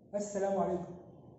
السلام عليكم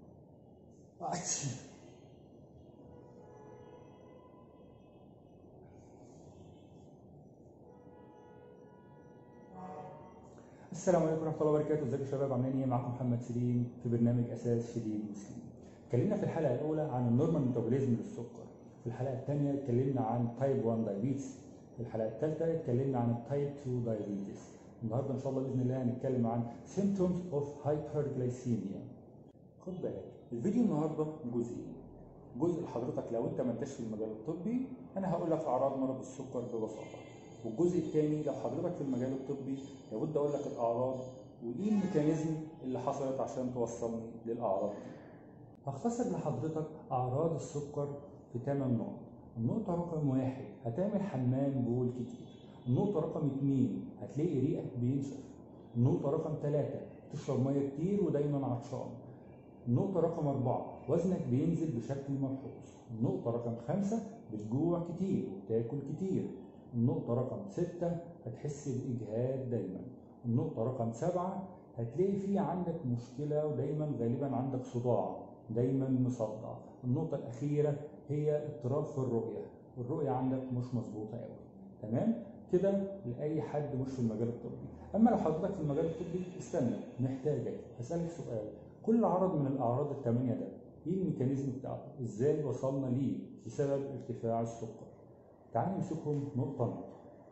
السلام عليكم ورحمه الله وبركاته ازيكم يا شباب عاملين ايه معاكم محمد سليم في برنامج اساس شديد مسلم اتكلمنا في الحلقه الاولى عن النورمال ميتابوليزم للسكر في الحلقه الثانيه اتكلمنا عن تايب 1 دايابيتس في الحلقه الثالثه اتكلمنا عن التايب 2 دايابيتس النهارده ان شاء الله باذن الله هنتكلم عن symptoms of hyperglycemia خد بالك الفيديو النهارده جزئين جزء لحضرتك لو انت ما انتش في المجال الطبي انا هقول لك اعراض مرض السكر ببساطه والجزء الثاني لو حضرتك في المجال الطبي لابد اقول لك الاعراض وايه الميكانيزم اللي حصلت عشان توصلني للاعراض دي هختصر لحضرتك اعراض السكر في 8 نقط النقطة رقم واحد هتعمل حمام بول كتير النقطة رقم اتنين هتلاقي ريقك بينشف النقطة رقم ثلاثة تشرب مية كتير ودايما عطشان النقطة رقم أربعة وزنك بينزل بشكل ملحوظ النقطة رقم خمسة بتجوع كتير وبتاكل كتير النقطة رقم ستة هتحس بإجهاد دايما النقطة رقم سبعة هتلاقي في عندك مشكلة ودايما غالبا عندك صداع دايما مصدع النقطة الأخيرة هي اضطراب في الرؤية الرؤية عندك مش مظبوطة قوي تمام كده لأي حد مش في المجال الطبي أما لو حضرتك في المجال الطبي استنى محتاجك هسألك سؤال كل عرض من الأعراض الثمانية ده ايه الميكانيزم بتاعته ازاي وصلنا ليه بسبب ارتفاع السكر تعال نمسكهم نقطة نقطة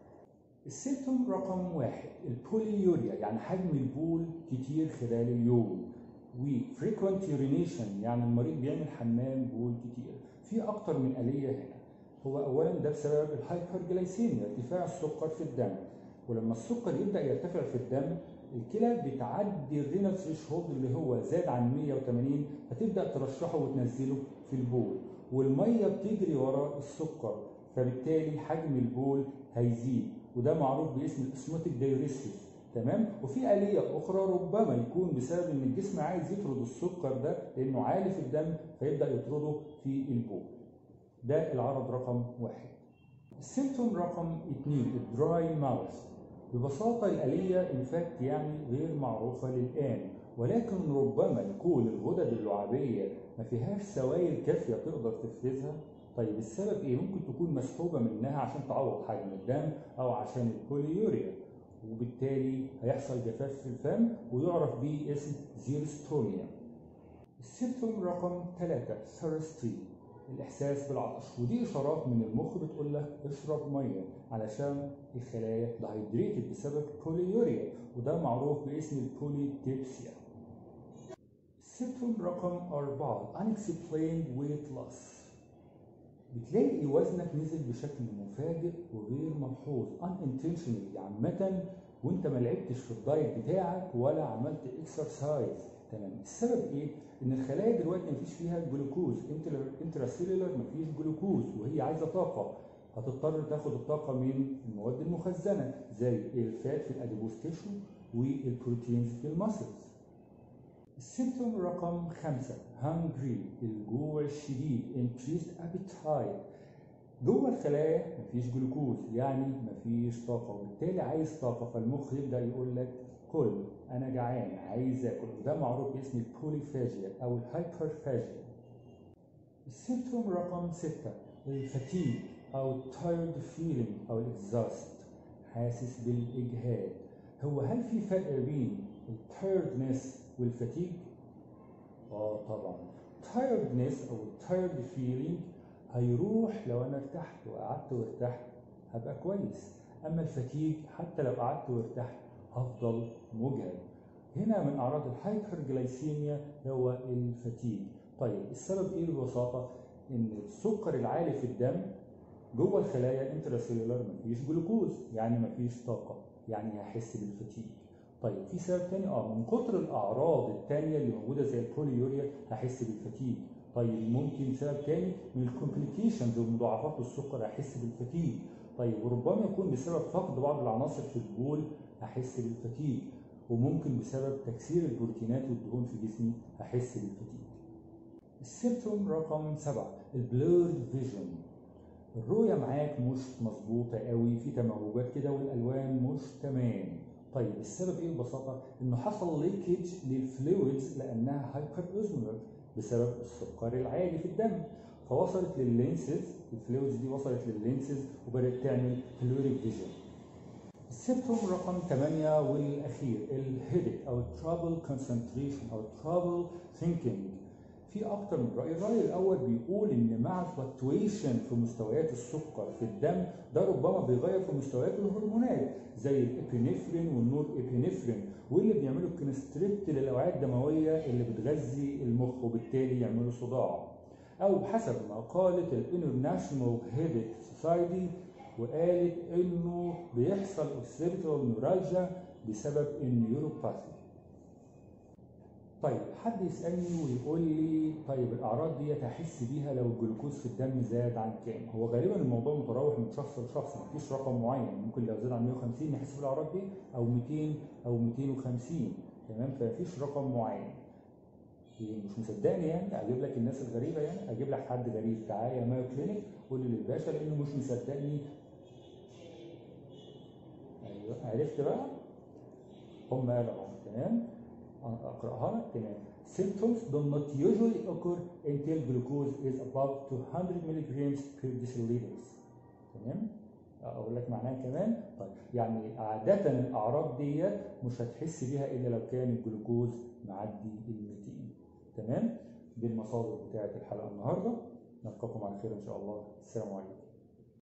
السيمتوم رقم واحد البوليوريا يعني حجم البول كتير خلال اليوم وفريكوينت يورينيشن يعني المريض بيعمل حمام بول كتير في اكتر من آلية هنا هو اولا ده بسبب الهايبرجلايسيميا ارتفاع السكر في الدم ولما السكر يبدا يرتفع في الدم الكلى بتعدي الرينال ثريشولد اللي هو زاد عن 180 فتبدا ترشحه وتنزله في البول والميه بتجري وراء السكر فبالتالي حجم البول هيزيد وده معروف باسم الاسموتيك دايوريسيس تمام وفي آلية أخرى ربما يكون بسبب إن الجسم عايز يطرد السكر ده لأنه عالي في الدم فيبدأ يطرده في البول ده العرض رقم واحد السيمتوم رقم اثنين الدراي ماوث ببساطة الآلية انفاكت يعني غير معروفة للآن ولكن ربما يكون الغدد اللعابية ما فيهاش سوائل كافية تقدر تفرزها طيب السبب ايه؟ ممكن تكون مسحوبة منها عشان تعوض حجم الدم أو عشان البوليوريا وبالتالي هيحصل جفاف في الفم ويعرف به اسم زيرستونيا السيمتوم رقم ثلاثة ثيرستي الإحساس بالعطش ودي إشارات من المخ بتقول لك اشرب مية علشان الخلايا دهيدريتد بسبب بوليوريا وده معروف باسم البوليديبسيا السيمتوم رقم أربعة unexplained weight loss بتلاقي وزنك نزل بشكل مفاجئ وغير ملحوظ unintentionally عامة وانت ما لعبتش في الدايت بتاعك ولا عملت اكسرسايز تمام السبب ايه ان الخلايا دلوقتي مفيش فيها جلوكوز انتراسيلولر مفيش جلوكوز وهي عايزه طاقه هتضطر تاخد الطاقه من المواد المخزنه زي الفات في الاديبوز تيشو والبروتينز في المسلز السيمتوم رقم خمسة hungry الجوع الشديد increased appetite جوه الخلايا مفيش جلوكوز يعني مفيش طاقة وبالتالي عايز طاقة فالمخ يبدأ يقول لك كل أنا جعان عايز آكل وده معروف باسم البوليفاجيا أو الهايبرفاجيا السيمتوم رقم ستة الفتيج أو tired feeling أو الإكزاست حاسس بالإجهاد هو هل في فرق بين التايردنس والفتيج؟ اه طبعا tiredness او tired feeling هيروح لو انا ارتحت وقعدت وارتحت هبقى كويس اما الفتيج حتى لو قعدت وارتحت هفضل مجهد هنا من اعراض الهايبرجلايسيميا هو الفتيج طيب السبب ايه ببساطه ان السكر العالي في الدم جوه الخلايا انتراسيلولر مفيش جلوكوز يعني مفيش طاقه يعني هحس بالفتيج طيب في سبب تاني اه من كتر الاعراض التانية اللي موجوده زي البوليوريا هحس بالفتيج طيب ممكن سبب تاني من الكومبليكيشنز ومضاعفات السكر هحس بالفتيج طيب وربما يكون بسبب فقد بعض العناصر في البول هحس بالفتيج وممكن بسبب تكسير البروتينات والدهون في جسمي هحس بالفتيج السيمتوم رقم سبعة البلورد فيجن الرؤية معاك مش مظبوطة قوي في تموجات كده والألوان مش تمام طيب السبب ايه ببساطه؟ انه حصل ليكج للفلويدز لانها هايبر اوزمولر بسبب السكر العالي في الدم فوصلت لللينسز الفلويدز دي وصلت لللينسز وبدات تعمل فلويدك فيجن السيمتوم رقم 8 والاخير الهيدك او الترابل كونسنتريشن او الترابل ثينكينج في اكتر من راي الراي الاول بيقول ان مع الفلكتويشن في مستويات السكر في الدم ده ربما بيغير في مستويات الهرمونات زي الابينفرين والنور ابينفرين واللي بيعملوا كونستريكت للاوعيه الدمويه اللي بتغذي المخ وبالتالي يعملوا صداع او حسب ما قالت الانترناشونال هيدك سوسايتي وقالت انه بيحصل اوكسيبيتال نورالجيا بسبب النيوروباثي طيب حد يسالني ويقول لي طيب الاعراض دي هحس بيها لو الجلوكوز في الدم زاد عن كام هو غالبا الموضوع متراوح من شخص لشخص مفيش رقم معين ممكن لو زاد عن 150 نحس بالاعراض دي او 200 او 250 تمام فمفيش رقم معين مش مصدقني يعني اجيب لك الناس الغريبه يعني اجيب لك حد غريب تعالى يا مايو كلينيك قول لي للباشا لانه مش مصدقني ايوه عرفت بقى هم قالوا اهو تمام اقراها لك تمام symptoms do not usually occur until glucose is above 200 milligrams per deciliters تمام اقول لك معناها كمان طيب يعني عاده الاعراض ديت مش هتحس بيها الا لو كان الجلوكوز معدي ال 200 تمام دي المصادر بتاعت الحلقه النهارده نلقاكم على خير ان شاء الله السلام عليكم